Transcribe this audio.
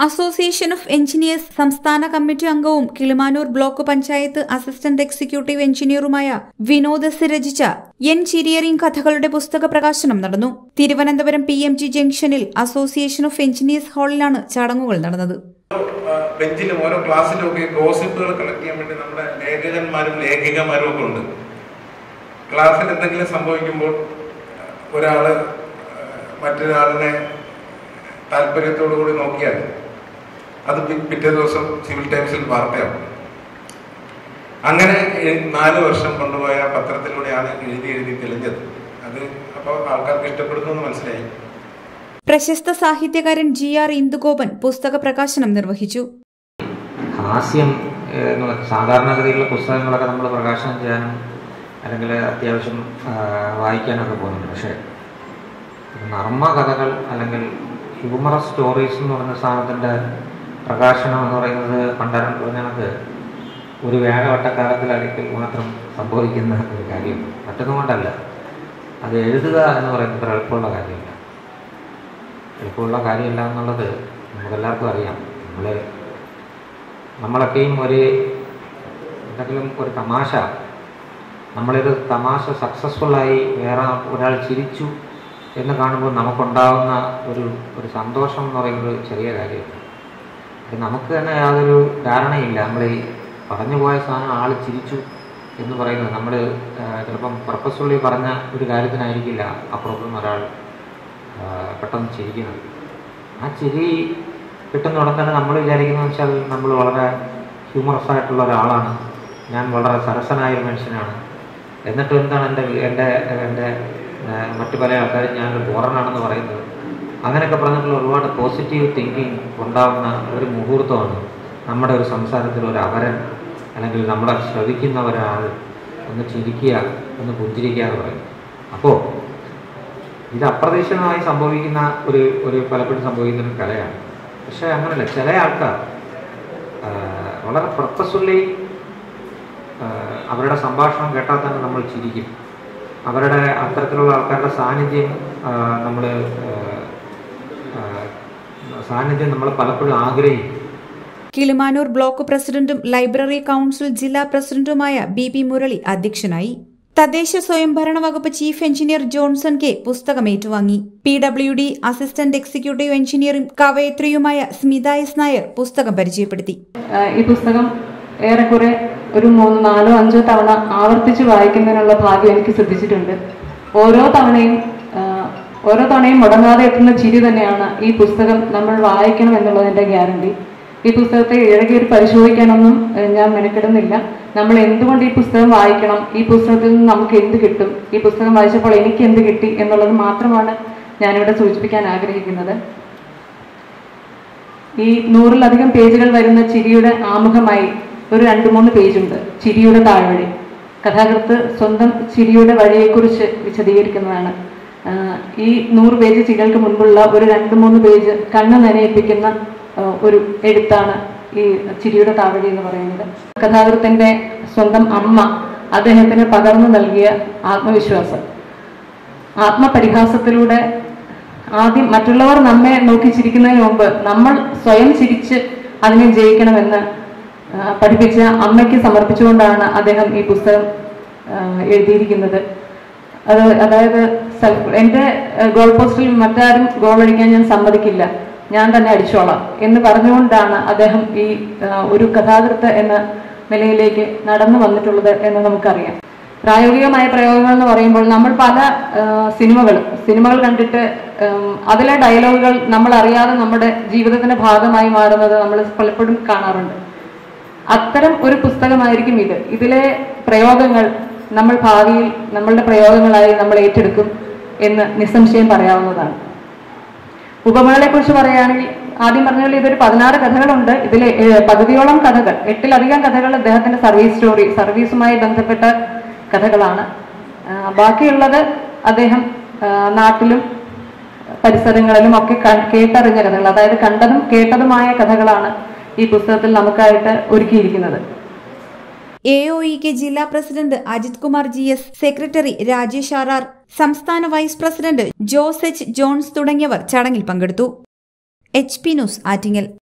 association of engineers സംസ്ഥാന committee അംഗവും Kilimanoor block panchayat assistant executive എഞ്ചിനീയറുമായ വിനോദ് എസ് രചിച്ച എൻജിനീയറിംഗ് കഥകളുടെ പുസ്തക പ്രകാശനം നടന്നു തിരുവനന്തപുരം പി എം ജി ജംഗ്ഷനിൽ അസോസിയേഷൻ ഓഫ് എഞ്ചിനീയേഴ്സ് ഹാളിലാണ് ചടങ്ങുകൾ നടന്നത് ആ, ബെഞ്ചിലും ഓരോ ക്ലാസ്സിലും ഒക്കെ ഗോസിപ്പുകൾ കളക്ട് ചെയ്യാൻ വേണ്ടി നമ്മുടെ ലേഖകന്മാരും ലേഖികമാരും ഒക്കെ ഉണ്ട് ക്ലാസ്സിൽ എന്തെങ്കിലും സംഭവിക്കുമ്പോൾ ഒരാള് ആ, മറ്റൊരാളിനെ താല്പര്യത്തോടു കൂടി നോക്കിയാൽ അത് പി- പിറ്റേ ദിവസം സിവിൽ ടൈംസിൽ വാർത്തയാവും അങ്ങനെ ഈ നാല് വർഷം കൊണ്ടുപോയ പത്രത്തിലൂടെയാണ് എഴുതി എഴുതി തെളിഞ്ഞത് അത് അപ്പോൾ ആൾക്കാർക്ക് ഇഷ്ടപ്പെടുന്നു എന്ന് മനസ്സിലായി പ്രശസ്ത സാഹിത്യകാരൻ ജി ആർ ഇന്ദുഗോപൻ പുസ്തക പ്രകാശനം നിർവഹിച്ചു ഹാസ്യം ഏഹ്, എന്ന് പറഞ്ഞ സാധാരണഗതിയിലുള്ള പുസ്തകങ്ങളൊക്കെ നമ്മൾ പ്രകാശനം ചെയ്യാനും അല്ലെങ്കിൽ അത്യാവശ്യം ആ, വായിക്കാനൊക്കെ പോകുന്നുണ്ട് പക്ഷേ നർമ്മ കഥകൾ അല്ലെങ്കിൽ ഹ്യൂമറസ് സ്റ്റോറീസ് എന്ന് പറയുന്ന സാധനത്തിൻ്റെ പ്രകാശനം എന്ന് പറയുന്നത് പണ്ടാരം പറഞ്ഞ കണക്ക് ഒരു വേഗവട്ടക്കാലത്തിലൊരിക്കൽ മാത്രം സംഭവിക്കുന്ന ഒരു കാര്യം മറ്റൊന്നും കൊണ്ടല്ല അത് എഴുതുക എന്ന് പറയുന്നത് അത്ര എളുപ്പമുള്ള കാര്യമില്ല എളുപ്പമുള്ള കാര്യമില്ല എന്നുള്ളത് നമുക്കെല്ലാവർക്കും അറിയാം നമ്മൾ നമ്മളൊക്കെയും ഒരു എന്തെങ്കിലും ഒരു തമാശ നമ്മളിത് തമാശ സക്സസ്ഫുള്ളായി വേറെ ഒരാൾ ചിരിച്ചു എന്ന് കാണുമ്പോൾ നമുക്കുണ്ടാകുന്ന ഒരു ഒരു സന്തോഷം എന്ന് പറയുന്നത് ചെറിയ കാര്യമല്ല അത് നമുക്ക് തന്നെ യാതൊരു ധാരണയില്ല നമ്മൾ ഈ പറഞ്ഞു പോയ സാധനം ആൾ ചിരിച്ചു എന്ന് പറയുന്നത് നമ്മൾ ചിലപ്പം പർപ്പസ്ഫുള്ളി പറഞ്ഞ ഒരു കാര്യത്തിനായിരിക്കില്ല അപ്പുറത്തുനിന്ന് ഒരാൾ ആ, പെട്ടെന്ന് ചിരിക്കുന്നത് ആ ചിരി കിട്ടുന്ന ഉടൻ തന്നെ നമ്മൾ വിചാരിക്കുന്നത് വെച്ചാൽ നമ്മൾ വളരെ ഹ്യൂമറസ് ആയിട്ടുള്ള ഒരാളാണ് ഞാൻ വളരെ സരസനായ ഒരു മനുഷ്യനാണ് എന്നിട്ടും എന്താണ് എൻ്റെ എൻ്റെ എൻ്റെ ആ, മറ്റു പല ആൾക്കാരും ഞാൻ ബോറനാണെന്ന് പറയുന്നത് അങ്ങനെയൊക്കെ പറഞ്ഞിട്ടുള്ള ഒരുപാട് പോസിറ്റീവ് തിങ്കിങ് ഉണ്ടാവുന്ന ഒരു മുഹൂർത്തമാണ് നമ്മുടെ ഒരു സംസാരത്തിൽ ഒരു അവരൻ അല്ലെങ്കിൽ നമ്മളെ ശ്രവിക്കുന്ന ഒരാൾ ഒന്ന് ചിരിക്കുക ഒന്ന് പുഞ്ചിരിക്കുക എന്ന് പറയും അപ്പോൾ ഇത് അപ്രതീക്ഷിതമായി സംഭവിക്കുന്ന ഒരു ഒരു പലപ്പോഴും സംഭവിക്കുന്ന ഒരു കലയാണ് പക്ഷേ അങ്ങനെയല്ല ചില ആൾക്കാർ ആ, വളരെ പർപ്പസ്ഫുള്ളി അവരുടെ സംഭാഷണം കേട്ടാൽ തന്നെ നമ്മൾ ചിരിക്കും അവരുടെ അത്തരത്തിലുള്ള ആൾക്കാരുടെ സാന്നിധ്യം നമ്മൾ സാന്നിധ്യം നമ്മൾ പലപ്പോഴും ആഗ്രഹിക്കും കിളിമാനൂർ ബ്ലോക്ക് പ്രസിഡന്റും ലൈബ്രറി കൌൺസിൽ ജില്ലാ പ്രസിഡന്റുമായ ബി പി മുരളി അധ്യക്ഷനായി തദ്ദേശ സ്വയംഭരണ വകുപ്പ് ചീഫ് എഞ്ചിനീയർ ജോൺസൺ കെ പുസ്തകം ഏറ്റുവാങ്ങി P W D assistant executive എഞ്ചിനീയറും കവയത്രിയുമായ സ്മിത എസ് നായർ പുസ്തകം പരിചയപ്പെടുത്തി ആഹ് ഈ പുസ്തകം ഏറെക്കുറെ ഒരു മൂന്ന് നാലോ അഞ്ചോ തവണ ആവർത്തിച്ച് വായിക്കുന്നതിനുള്ള ഭാഗ്യം എനിക്ക് സിദ്ധിച്ചിട്ടുണ്ട് ഓരോ തവണയും ആഹ് ഓരോ തവണയും മുടങ്ങാതെ എത്തുന്ന ചിരി തന്നെയാണ് ഈ പുസ്തകം നമ്മൾ വായിക്കണം എന്നുള്ളതിന്റെ ഗ്യാരണ്ടി ഈ പുസ്തകത്തെ ഇഴകേറി പരിശോധിക്കാനൊന്നും ആഹ് ഞാൻ മെനക്കെടുന്നില്ല നമ്മൾ എന്തുകൊണ്ട് ഈ പുസ്തകം വായിക്കണം ഈ പുസ്തകത്തിൽ നിന്ന് നമുക്ക് എന്ത് കിട്ടും ഈ പുസ്തകം വായിച്ചപ്പോൾ എനിക്ക് എന്ത് കിട്ടി എന്നുള്ളത് മാത്രമാണ് ഞാനിവിടെ സൂചിപ്പിക്കാൻ ആഗ്രഹിക്കുന്നത് ഈ നൂറിലധികം പേജുകൾ വരുന്ന ചിരിയുടെ ആമുഖമായി ഒരു രണ്ട് മൂന്ന് പേജുണ്ട് ചിരിയുടെ താഴ്വഴി കഥാകൃത്ത് സ്വന്തം ചിരിയുടെ വഴിയെക്കുറിച്ച് വിശദീകരിക്കുന്നതാണ് ആഹ് ഈ നൂറ് പേജ് ചിരികൾക്ക് മുൻപുള്ള ഒരു രണ്ട് മൂന്ന് പേജ് കണ്ണ് നനയിപ്പിക്കുന്ന ആഹ് ഒരു എഴുത്താണ് ഈ ചിരിയുടെ താഴ്വഴി എന്ന് പറയുന്നത് കഥാകൃത്തിന്റെ സ്വന്തം അമ്മ അദ്ദേഹത്തിന് പകർന്നു നൽകിയ ആത്മവിശ്വാസം ആത്മപരിഹാസത്തിലൂടെ ആദ്യം മറ്റുള്ളവർ നമ്മെ നോക്കി ചിരിക്കുന്നതിന് മുമ്പ് നമ്മൾ സ്വയം ചിരിച്ച് അതിനെ ജയിക്കണമെന്ന് ആ, പഠിപ്പിച്ച അമ്മയ്ക്ക് സമർപ്പിച്ചുകൊണ്ടാണ് അദ്ദേഹം ഈ പുസ്തകം ആ, എഴുതിയിരിക്കുന്നത് അത് അതായത് സെൽഫ് എൻ്റെ ഗോൾ പോസ്റ്റിൽ മറ്റാരും ഗോൾ അടിക്കാൻ ഞാൻ സമ്മതിക്കില്ല ഞാൻ തന്നെ അടിച്ചോളാം എന്ന് പറഞ്ഞുകൊണ്ടാണ് അദ്ദേഹം ഈ ആ, ഒരു കഥാകൃത്ത് എന്ന നിലയിലേക്ക് നടന്നു വന്നിട്ടുള്ളത് എന്ന് നമുക്കറിയാം പ്രായോഗികമായ പ്രയോഗങ്ങൾ എന്ന് പറയുമ്പോൾ നമ്മൾ പല സിനിമകൾ സിനിമകൾ കണ്ടിട്ട് ഉം, അതിലെ ഡയലോഗുകൾ നമ്മൾ അറിയാതെ നമ്മുടെ ജീവിതത്തിന്റെ ഭാഗമായി മാറുന്നത് നമ്മൾ പലപ്പോഴും കാണാറുണ്ട് അത്തരം ഒരു പുസ്തകമായിരിക്കും ഇത് ഇതിലെ പ്രയോഗങ്ങൾ നമ്മൾ ഭാവിയിൽ നമ്മളുടെ പ്രയോഗങ്ങളായി നമ്മൾ ഏറ്റെടുക്കും എന്ന് നിസ്സംശയം പറയാവുന്നതാണ് ഉപമകളെ കുറിച്ച് പറയുകയാണെങ്കിൽ ആദ്യം പറഞ്ഞ പോലെ ഇതൊരു പതിനാറ് കഥകളുണ്ട് ഇതിൽ പകുതിയോളം കഥകൾ എട്ടിലധികം കഥകൾ അദ്ദേഹത്തിന്റെ സർവീസ് സ്റ്റോറി സർവീസുമായി ബന്ധപ്പെട്ട കഥകളാണ് ആ, ബാക്കിയുള്ളത് അദ്ദേഹം ആ, നാട്ടിലും പരിസരങ്ങളിലും ഒക്കെ ക- കേട്ടറിഞ്ഞ കഥകൾ അതായത് കണ്ടതും കേട്ടതുമായ കഥകളാണ് ഈ പുസ്തകത്തിൽ നമുക്കായിട്ട് ഒരുക്കിയിരിക്കുന്നത് എ ഒ ഇ കെ ജില്ലാ president Ajith Kumar G S secretary Rajesh R R സംസ്ഥാന vice president Jose H Jones തുടങ്ങിയവർ ചടങ്ങിൽ പങ്കെടുത്തു എച്ച് പി ന്യൂസ് ആറ്റിങ്ങൽ